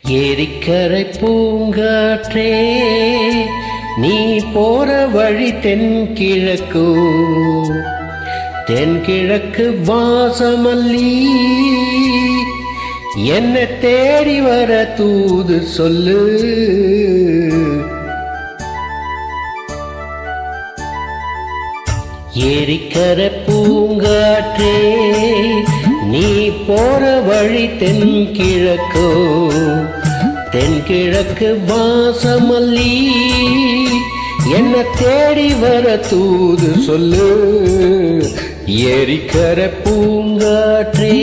ஏரிக்கரை பூங்காற்றே நீ போற வழி தென்கிழக்கு தென்கிழக்கு வாசமல்லி என்ன தேடி வர தூது சொல்லு ஏரிக்கர பூங்காற்றே நீ போற வழி தென்கிழக்கோ தென்கிழக்கு வாசமல்லி என்ன தேடி வர தூது சொல்லு ஏரிக்கர பூங்காற்றே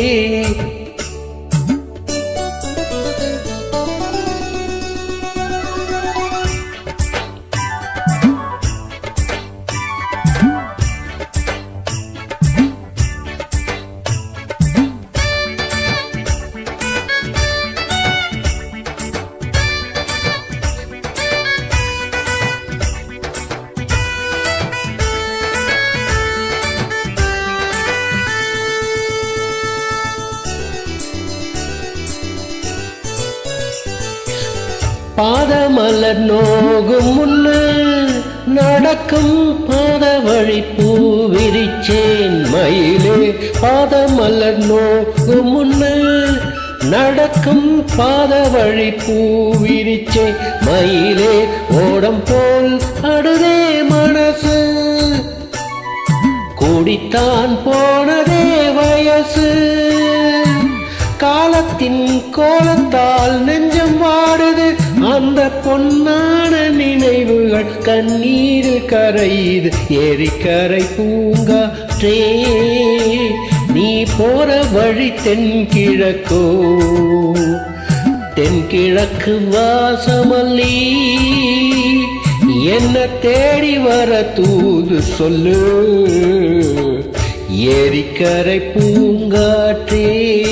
பாதமலர் நோகும் முன்னு நடக்கும் பாத வழி பூ விரிச்சேன் மயிலே பாதமலர் நோகும் முன்னு நடக்கும் பாத வழி பூ விரிச்சேன் மயிலே ஓடம் போல் அடுதே மனசு கூடித்தான் போனதே வயசு காலத்தின் கோலத்தால் நெஞ்சம் வாடுது அந்த பொன்னான நினைவுகள் கண்ணீர் கரையுது ஏரிக்கரை பூங்காற்றே நீ போற வழி தென்கிழக்கோ தென்கிழக்கு வாசமல்லி என்ன தேடி வர தூது சொல்லு ஏரிக்கரை பூங்காற்றே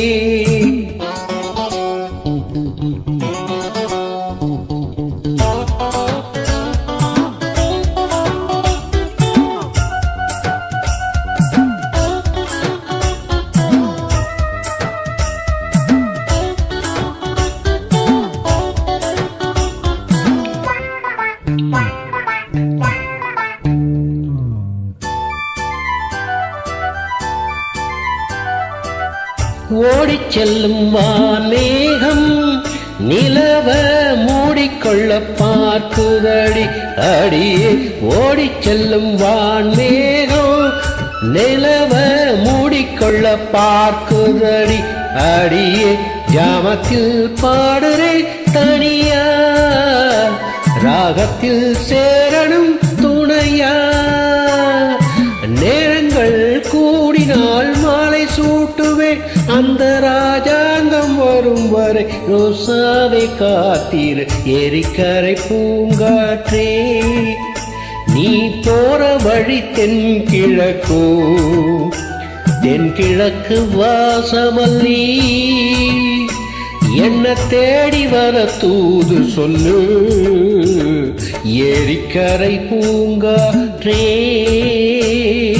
ஓடிச் செல்லும் வானேகம் நிலவ மூடிக்கொள்ள பார்க்குதடி அடியே ஓடிச் செல்லும் வான்மேகம் நிலவ மூடிக்கொள்ள பார்க்குதடி அடியே ஜாமத்தில் பாடுறே தனியா ராகத்தில் சேரணும் துணையா நேரங்கள் கூடினால் மாலை சூட்டுவேன் அந்த ராஜாங்கம் வரும் வரை ரோசாவை காத்தீர் எரிக்கரை பூங்காற்றே நீ போற வழி தென்கிழக்கோ தென்கிழக்கு வாசமல்லி என்ன தேடி வர தூது சொல்லு ஏரிக்கரை பூங்காற்றே